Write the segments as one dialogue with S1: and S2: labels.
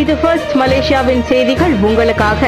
S1: இது ஃபர்ஸ்ட் மலேசியாவின் செய்திகள் உங்களுக்காக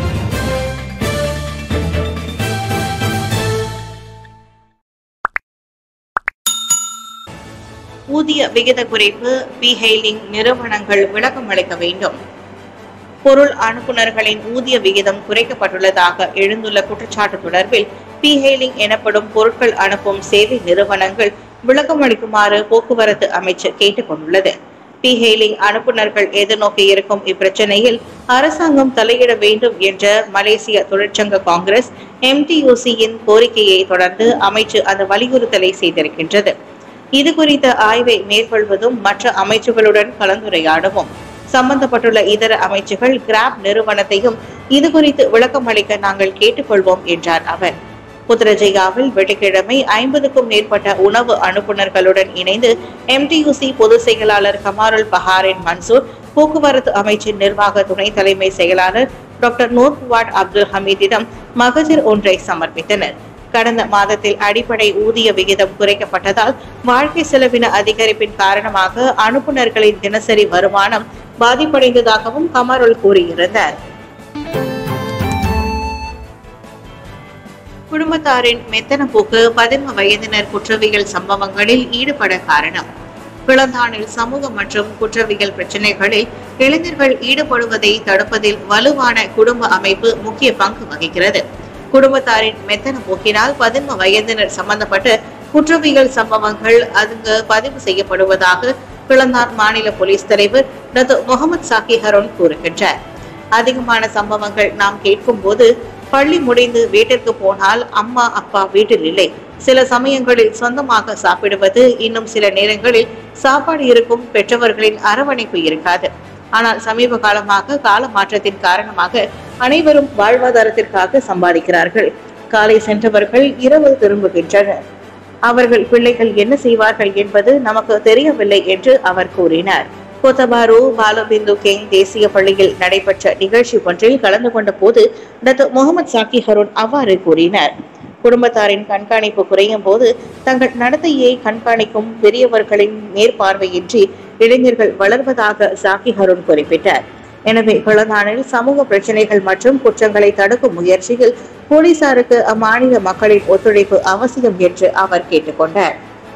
S2: ஊதிய விகித குறைப்பு பி ஹெய்லிங் நிறுவனங்கள் விளக்கம் அளிக்க வேண்டும் பொருள் அனுப்புநர்களின் ஊதிய விகிதம் குறைக்கப்பட்டுள்ளதாக எழுந்துள்ள குற்றச்சாட்டு தொடர்பில் பி ஹெய்லிங் எனப்படும் பொருட்கள் அனுப்பும் சேவை நிறுவனங்கள் விளக்கம் அளிக்குமாறு போக்குவரத்து அமைச்சர் கேட்டுக் கொண்டுள்ளது பி ஹெய்லிங் அனுப்புநர்கள் எதிர்நோக்கி இருக்கும் இப்பிரச்சனையில் அரசாங்கம் தலையிட வேண்டும் என்ற மலேசிய தொழிற்சங்க காங்கிரஸ் எம்டியூசியின் கோரிக்கையை தொடர்ந்து அமைச்சு அந்த வலியுறுத்தலை செய்திருக்கின்றது இது குறித்த ஆய்வை மேற்கொள்வதும் மற்ற அமைச்சுகளுடன் கலந்துரையாடவும் சம்பந்தப்பட்டுள்ள இதர அமைச்சுகள் கிராப் நிறுவனத்தையும் இது குறித்து விளக்கம் அளிக்க நாங்கள் கேட்டுக்கொள்வோம் என்றார் அவர் புத்ரஜயாவில் வெள்ளிக்கிழமை ஐம்பதுக்கும் மேற்பட்ட உணவு அனுப்புநர்களுடன் இணைந்து எம்டியூசி பொதுச் செயலாளர் கமாருல் பஹாரின் மன்சூர் போக்குவரத்து அமைச்சின் நிர்வாக துணை தலைமை செயலாளர் டாக்டர் நூர் புவாட் அப்துல் ஹமீதிடம் மகஜர் ஒன்றை சமர்ப்பித்தனர் கடந்த மாதத்தில் அடிப்படை ஊதிய விகிதம் குறைக்கப்பட்டதால் வாழ்க்கை செலவின அதிகரிப்பின் காரணமாக அனுப்புநர்களின் தினசரி வருமானம் பாதிப்படைந்ததாகவும் கமருல் கூறியிருந்தார் குடும்பத்தாரின் மெத்தன போக்கு பதின்ம வயதினர் குற்றவியல் சம்பவங்களில் ஈடுபட காரணம் பிளந்தானில் சமூக மற்றும் குற்றவியல் பிரச்சினைகளில் இளைஞர்கள் ஈடுபடுவதை தடுப்பதில் வலுவான குடும்ப அமைப்பு முக்கிய பங்கு வகிக்கிறது குடும்பத்தாரின் மெத்தன போக்கினால் பதின்ம வயதினர் சம்பந்தப்பட்ட குற்றவியல் சம்பவங்கள் அங்கு பதிவு செய்யப்படுவதாக பிளந்தான் மாநில போலீஸ் தலைவர் டாக்டர் முகமது சாக்கி ஹரோன் கூறுகின்றார் அதிகமான சம்பவங்கள் நாம் கேட்கும் போது பள்ளி முடிந்து வீட்டிற்கு போனால் அம்மா அப்பா வீட்டில் இல்லை சில சமயங்களில் சொந்தமாக சாப்பிடுவது இன்னும் சில நேரங்களில் சாப்பாடு இருக்கும் பெற்றவர்களின் அரவணைப்பு இருக்காது ஆனால் சமீப காலமாக கால மாற்றத்தின் காரணமாக அனைவரும் வாழ்வாதாரத்திற்காக சம்பாதிக்கிறார்கள் காலை சென்றவர்கள் இரவு திரும்புகின்றனர் அவர்கள் பிள்ளைகள் என்ன செய்வார்கள் என்பது நமக்கு தெரியவில்லை என்று அவர் கூறினார் கோத்தபாரு பாலபிந்து கேங் தேசிய பள்ளியில் நடைபெற்ற நிகழ்ச்சி ஒன்றில் கலந்து கொண்ட போது டாக்டர் முகமது சாக்கி ஹருன் அவ்வாறு கூறினார் குடும்பத்தாரின் கண்காணிப்பு குறையும் போது தங்கள் நடத்தையை கண்காணிக்கும் பெரியவர்களின் மேற்பார்வையின்றி இளைஞர்கள் வளர்வதாக சாக்கி ஹருன் குறிப்பிட்டார் எனவே குளந்தானில் சமூக பிரச்சனைகள் மற்றும் குற்றங்களை தடுக்கும் முயற்சியில் போலீசாருக்கு அம்மாநில மக்களின் ஒத்துழைப்பு அவசியம் என்று அவர் கேட்டுக்கொண்டார்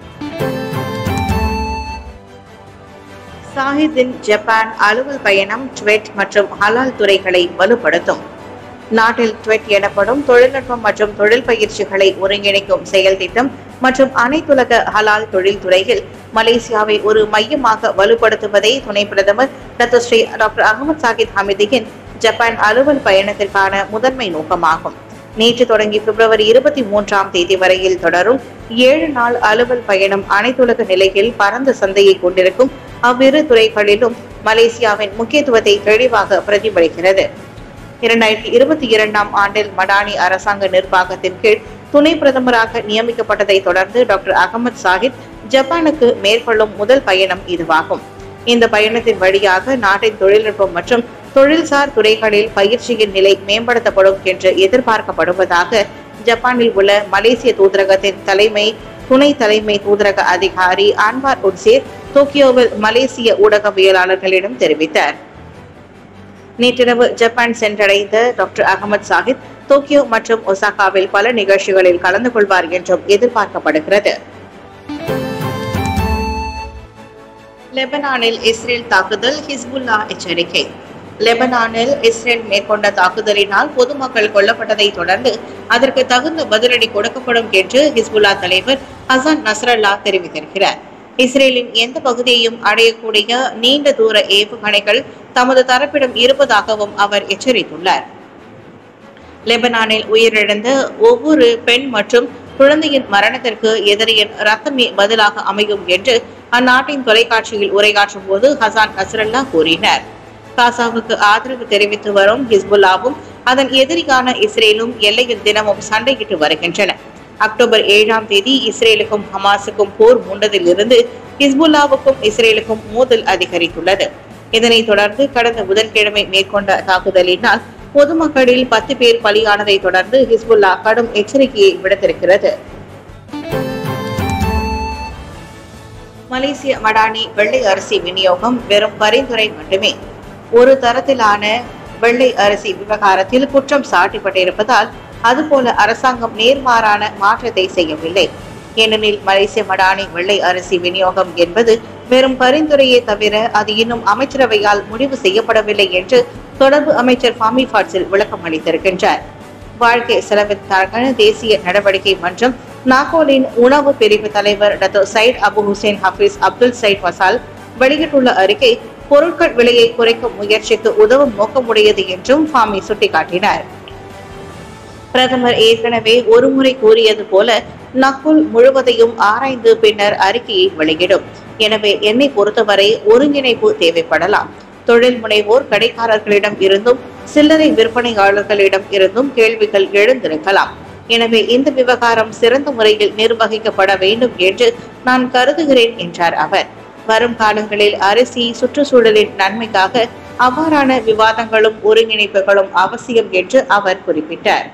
S2: சாஹித்தின் ஜப்பான் அலுவல் பயணம் ட்வெட் மற்றும் ஹலால் துறைகளை வலுப்படுத்தும் நாட்டில் ட்வெட் எனப்படும் தொழில்நுட்பம் மற்றும் தொழில் பயிற்சிகளை ஒருங்கிணைக்கும் செயல் திட்டம் மற்றும் அனைத்துலக ஹலால் தொழில் துறையில் மலேசியாவை ஒரு மையமாக வலுப்படுத்துவதே துணை பிரதமர் doctor Sri doctor Ahmad Zahid ஹமிதியின் ஜப்பான் அலுவல் பயணத்திற்கான முதன்மை நோக்கமாகும் நேற்று தொடங்கி பிப்ரவரி இருபத்தி மூன்றாம் தேதி வரையில் தொடரும் ஏழு நாள் அலுவல் பயணம் அனைத்துலக நிலையில் பரந்த சந்தையை கொண்டிருக்கும் அவ்விரு துறைகளிலும் மலேசியாவின் முக்கியத்துவத்தை தெளிவாக பிரதிபலிக்கிறது இரண்டாயிரத்தி இருபத்தி இரண்டாம் ஆண்டில் மடானி அரசாங்க நிர்வாகத்தின் கீழ் துணை பிரதமராக நியமிக்கப்பட்டதை தொடர்ந்து டாக்டர் அகமது சாஹித் ஜப்பானுக்கு மேற்கொள்ளும் முதல் பயணம் இதுவாகும் இந்த பயணத்தின் வழியாக நாட்டின் தொழில்நுட்பம் மற்றும் தொழில்சார் துறைகளில் பயிற்சியின் நிலை மேம்படுத்தப்படும் என்று எதிர்பார்க்கப்படுவதாக ஜப்பானில் உள்ள மலேசிய தூதரகத்தின் தலைமை துணை தலைமை தூதரக அதிகாரி அன்வார் உட்சேர் டோக்கியோவில் மலேசிய ஊடகவியலாளர்களிடம் தெரிவித்தார் நேற்றிரவு ஜப்பான் சென்றடைந்த டாக்டர் அகமது சாஹித் டோக்கியோ மற்றும் ஒசாகாவில் பல நிகழ்ச்சிகளில் கலந்து கொள்வார் என்றும் எதிர்பார்க்கப்படுகிறது லெபனானில் இஸ்ரேல் தாக்குதல் ஹிஸ்புல்லா எச்சரிக்கை லெபனானில் இஸ்ரேல் மேற்கொண்ட தாக்குதலினால் பொதுமக்கள் கொல்லப்பட்டதை தொடர்ந்து அதற்கு தகுந்த பதிலடி கொடுக்கப்படும் என்று ஹிஸ்புல்லா தலைவர் ஹசன் நஸ்ரல்லா தெரிவித்திருக்கிறார் இஸ்ரேலின் எந்த பகுதியையும் அடையக்கூடிய நீண்ட தூர ஏவுகணைகள் தமது தரப்பிடம் இருப்பதாகவும் அவர் எச்சரித்துள்ளார் லெபனானில் உயிரிழந்த ஒவ்வொரு பெண் மற்றும் குழந்தையின் மரணத்திற்கு எதிரியின் ரத்தமே பதிலாக அமையும் என்று அந்நாட்டின் தொலைக்காட்சியில் உரையாற்றும் போது ஹசான் நஸ்ரல்லா கூறினார் காசாவுக்கு ஆதரவு தெரிவித்து வரும் ஹிஸ்புல்லாவும் அதன் எதிரியான இஸ்ரேலும் எல்லையில் தினமும் சண்டையிட்டு வருகின்றன அக்டோபர் ஏழாம் தேதி இஸ்ரேலுக்கும் ஹமாஸுக்கும் போர் மூண்டதிலிருந்து ஹிஸ்புல்லாவுக்கும் இஸ்ரேலுக்கும் மோதல் அதிகரித்துள்ளது இதனைத் தொடர்ந்து கடந்த புதன்கிழமை மேற்கொண்ட தாக்குதலினால் பொதுமக்களில் பத்து பேர் பலியானதை தொடர்ந்து ஹிஸ்புல்லா கடும் எச்சரிக்கையை விடுத்திருக்கிறது மலேசிய மடானி வெள்ளை அரிசி விநியோகம் வெறும் பரிந்துரை மட்டுமே ஒரு தரத்திலான வெள்ளை அரிசி விவகாரத்தில் குற்றம் சாட்டப்பட்டிருப்பதால் அதுபோல அரசாங்கம் நேர்மாறான மாற்றத்தை செய்யவில்லை ஏனெனில் மலேசிய மடானி வெள்ளை அரிசி விநியோகம் என்பது வெறும் பரிந்துரையே தவிர அது இன்னும் அமைச்சரவையால் முடிவு செய்யப்படவில்லை என்று தொடர்பு அமைச்சர் ஃபாமி ஃபாட்ஸில் விளக்கம் அளித்திருக்கின்றார் வாழ்க்கை செலவிற்கான தேசிய நடவடிக்கை மன்றம் நாகோலின் உணவு பிரிவு தலைவர் Datuk Syed Abu Hussein Hafiz Abdul Syed வசால் வெளியிட்டுள்ள அறிக்கை பொருட்கள் விலையை குறைக்கும் முயற்சிக்கு உதவும் நோக்கமுடையது என்றும் ஃபாமி சுட்டிக்காட்டினார் பிரதமர் ஏற்கனவே ஒருமுறை கூறியது போல நக்குல் முழுவதையும் ஆராய்ந்து பின்னர் அறிக்கையை வெளியிடும் எனவே என்னை பொறுத்தவரை ஒருங்கிணைப்பு தேவைப்படலாம் தொழில் முனைவோர் கடைக்காரர்களிடம் இருந்தும் சில்லறை விற்பனையாளர்களிடம் இருந்தும் கேள்விகள் எழுந்திருக்கலாம் எனவே இந்த விவகாரம் சிறந்த முறையில் நிர்வகிக்கப்பட வேண்டும் என்று நான் கருதுகிறேன் என்றார் அவர் வரும் காலங்களில் அரிசி சுற்றுச்சூழலின் நன்மைக்காக அவ்வாறான விவாதங்களும் ஒருங்கிணைப்புகளும் அவசியம் என்று அவர் குறிப்பிட்டார்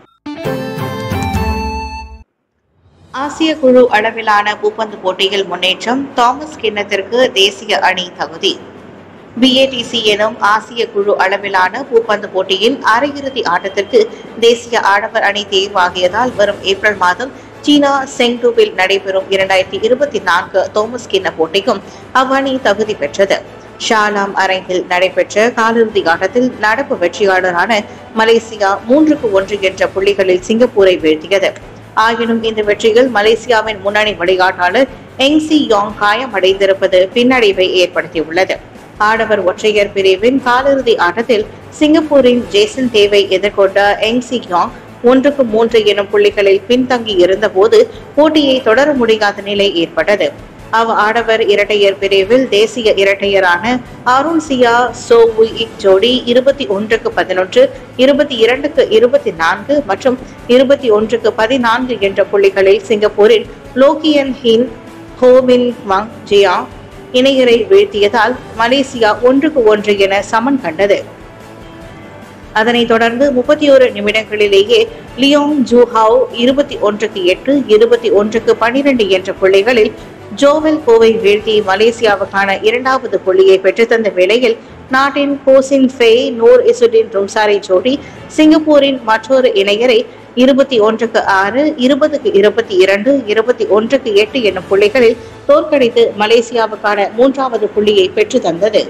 S2: ஆசிய குழு அளவிலான பூப்பந்து போட்டியில் முன்னேற்றம் தாமஸ் கிண்ணத்திற்கு தேசிய அணி தகுதி பிஏடிசி எனும் ஆசிய குழு அளவிலான பூப்பந்து போட்டியின் அரையிறுதி ஆட்டத்திற்கு தேசிய ஆடவர் அணி தேர்வாகியதால் வரும் ஏப்ரல் மாதம் சீனா செங்டூவில் நடைபெறும் இரண்டாயிரத்தி இருபத்தி நான்கு தோமஸ் கிண்ண போட்டிக்கும் அவ்வணி தகுதி பெற்றது ஷாலாம் அரங்கில் நடைபெற்ற காலிறுதி ஆட்டத்தில் நடப்பு வெற்றியாளரான மலேசியா மூன்றுக்கு ஒன்று என்ற புள்ளிகளில் சிங்கப்பூரை வீழ்த்தியது ஆயினும் இந்த வெற்றியில் மலேசியாவின் முன்னணி விளையாட்டாளர் எங்சி யாங் காயமடைந்திருப்பது பின்னடைவை ஏற்படுத்தியுள்ளது ஆடவர் ஒற்றையர் பிரிவின் காலிறுதி ஆட்டத்தில் சிங்கப்பூரின் ஜேசன் தேவை எதிர்கொண்ட எங்சி யாங் ஒன்றுக்கு மூன்று எனும் புள்ளிகளில் பின்தங்கி இருந்தபோது போட்டியை தொடர முடியாத நிலை ஏற்பட்டது அவ் ஆடவர் இரட்டையர் பிரிவில் தேசிய இரட்டையரான அருண் சியா சோ இக் ஜோடி இருபத்தி ஒன்றுக்கு பதினொன்று இருபத்தி இரண்டுக்கு இருபத்தி நான்கு மற்றும் இருபத்தி ஒன்றுக்கு பதினான்கு என்ற புள்ளிகளில் சிங்கப்பூரின் லோகியன் ஹின் ஹோமின் மங் ஜியா இணையரை வீழ்த்தியதால் மலேசியா ஒன்றுக்கு ஒன்று என சமன் கண்டது அதனைத் தொடர்ந்து முப்பத்தி ஒரு நிமிடங்களிலேயே லியோங் ஜூஹாவ் இருபத்தி ஒன்றுக்கு எட்டு இருபத்தி ஒன்றுக்கு பனிரெண்டு என்ற புள்ளிகளில் ஜோவெல் கோவை வீழ்த்தி மலேசியாவுக்கான இரண்டாவது புள்ளியை பெற்றுத்தந்த வேளையில் நாட்டின் கோசின் ஃபே நூர் இசுடின் ரும்சாரி ஜோடி சிங்கப்பூரின் மற்றொரு இணையரை இருபத்தி ஒன்றுக்கு ஆறு இருபதுக்கு இருபத்தி இரண்டு இருபத்தி ஒன்றுக்கு எட்டு என்னும் புள்ளிகளில் தோற்கடித்து மலேசியாவுக்கான மூன்றாவது புள்ளியை பெற்று தந்தது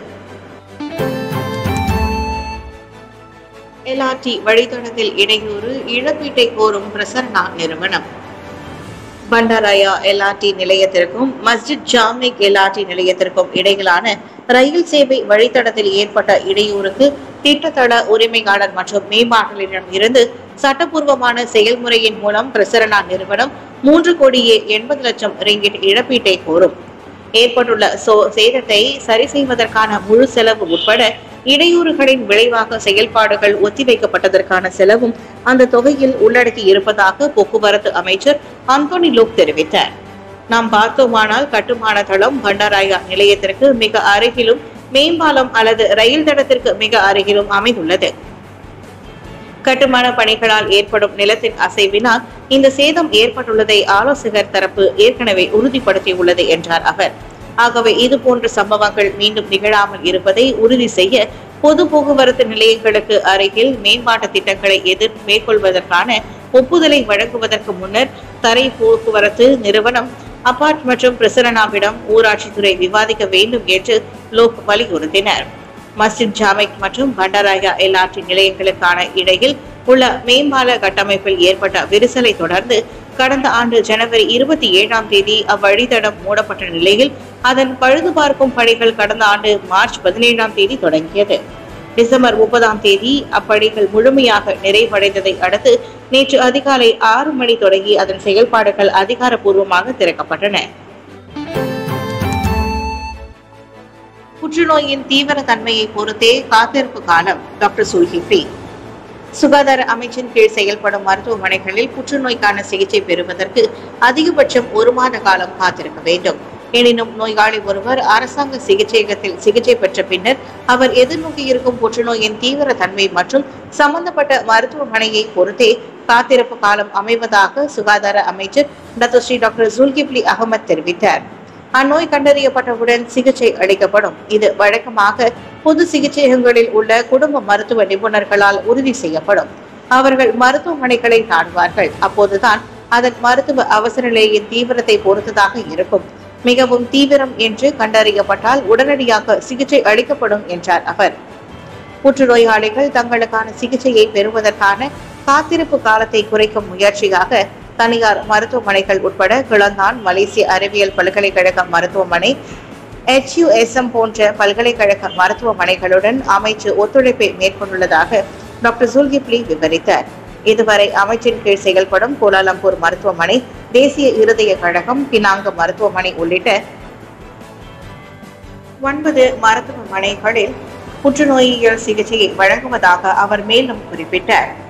S2: எல்ஆர்டி வழித்தடத்தில் இடையூறு இழப்பீட்டை கோரும் பிரசரணா நிறுவனம் பண்டாராயா எல்ஆர்டி நிலையத்திற்கும் மஸ்ஜித் ஜாமிக் எல்ஆர்டி நிலையத்திற்கும் இடையிலான ரயில் சேவை வழித்தடத்தில் ஏற்பட்ட இடையூறுக்கு திட்டத்தள உரிமையாளர் மற்றும் மேம்பாட்டலிடம் இருந்து சட்டப்பூர்வமான செயல்முறையின் மூலம் பிரசரணா நிறுவனம் மூன்று கோடியே எண்பது லட்சம் ரிங்கிட் இழப்பீட்டை கோரும் ஏற்பட்டுள்ள சோ சேதத்தை சரி செய்வதற்கான முழு செலவு உட்பட இடையூறுகளின் விளைவாக செயல்பாடுகள் ஒத்திவைக்கப்பட்டதற்கான செலவும் அந்த தொகையில் உள்ளடக்கி இருப்பதாக போக்குவரத்து அமைச்சர் அந்தோனி லோக் தெரிவித்தார் நாம் பார்த்தோமானால் கட்டுமான தளம் பண்டாராயா நிலையத்திற்கு மிக அருகிலும் மேம்பாலம் அல்லது ரயில் தடத்திற்கு மிக அருகிலும் அமைந்துள்ளது கட்டுமான பணிகளால் ஏற்படும் நிலத்தின் அசைவினால் இந்த சேதம் ஏற்பட்டுள்ளதை ஆலோசகர் தரப்பு ஏற்கனவே உறுதிப்படுத்தியுள்ளது என்றார் அவர் ஆகவே இது போன்ற சம்பவங்கள் மீண்டும் நிகழாமல் இருப்பதை உறுதி செய்ய பொது போக்குவரத்து நிலையங்களுக்கு அருகில் மேம்பாட்டு திட்டங்களை எதிர் மேற்கொள்வதற்கான ஒப்புதலை வழங்குவதற்கு முன்னர் தரை போக்குவரத்து நிறுவனம் அபார்ட் மற்றும் பிரசரணாவிடம் ஊராட்சித்துறை விவாதிக்க வேண்டும் என்று லோக் வலியுறுத்தினர் மஸ்ஜித் ஜாமிக் மற்றும் பண்டாராயா எல்ஆர்டி நிலையங்களுக்கான இடையில் உள்ள மேம்பால கட்டமைப்பில் ஏற்பட்ட விரிசலை தொடர்ந்து கடந்த ஆண்டு ஜனவரி இருபத்தி ஏழாம் தேதி அவ்வழித்தடம் மூடப்பட்ட நிலையில் அதன் பழுது பார்க்கும் பணிகள் கடந்த ஆண்டு மார்ச் பதினேழாம் தேதி தொடங்கியது டிசம்பர் முப்பதாம் தேதி அப்பணிகள் முழுமையாக நிறைவடைந்ததை அடுத்து நேற்று அதிகாலை ஆறு மணி தொடங்கி அதன் செயல்பாடுகள் அதிகாரப்பூர்வமாக திறக்கப்பட்டன புற்றுநோயின் தீவிர தன்மையை பொறுத்தே காத்திருப்பு காலம் டாக்டர் சுல்ஹிஃபி சுகாதார அமைச்சின் கீழ் செயல்படும் மருத்துவமனைகளில் புற்றுநோய்க்கான சிகிச்சை பெறுவதற்கு அதிகபட்சம் ஒரு மாத காலம் காத்திருக்க வேண்டும் எனினும் நோயாளி ஒருவர் அரசாங்க சிகிச்சையகத்தில் சிகிச்சை பெற்ற பின்னர் அவர் எதிர்நோக்கியிருக்கும் புற்றுநோயின் தீவிர தன்மை மற்றும் சம்பந்தப்பட்ட மருத்துவமனையை பொறுத்தே காத்திருப்பு காலம் அமைவதாக சுகாதார அமைச்சர் Datuk Sri doctor Dzulkefly Ahmad தெரிவித்தார் அந்நோய் கண்டறியப்பட்டவுடன் சிகிச்சை அளிக்கப்படும் இது வழக்கமாக பொது சிகிச்சையகங்களில் உள்ள குடும்ப மருத்துவ நிபுணர்களால் உறுதி செய்யப்படும் அவர்கள் மருத்துவமனைகளை நாடுவார்கள் அப்போதுதான் அதன் மருத்துவ அவசர நிலையின் தீவிரத்தை பொறுத்ததாக இருக்கும் மிகவும் தீவிரம் என்று கண்டறியப்பட்டால் உடனடியாக சிகிச்சை அளிக்கப்படும் என்றார் அவர் புற்றுநோயாளிகள் தங்களுக்கான சிகிச்சையை பெறுவதற்கான காத்திருப்பு காலத்தை குறைக்கும் முயற்சியாக தனியார் மருத்துவமனைகள் உட்பட கிளந்தான் மலேசிய அறிவியல் பல்கலைக்கழக மருத்துவமனை HUSM போன்ற பல்கலைக்கழக மருத்துவமனைகளுடன் அமைச்சு ஒத்துழைப்பை மேற்கொண்டுள்ளதாக டாக்டர் சுல்கிப்லி விவரித்தார் இதுவரை அமைச்சின் கீழ் செயல்படும் கோலாலம்பூர் மருத்துவமனை தேசிய இருதய கழகம் பினாங்க மருத்துவமனை உள்ளிட்ட ஒன்பது மருத்துவமனைகளில் புற்றுநோயியல் சிகிச்சையை வழங்குவதாக அவர் மேலும் குறிப்பிட்டார்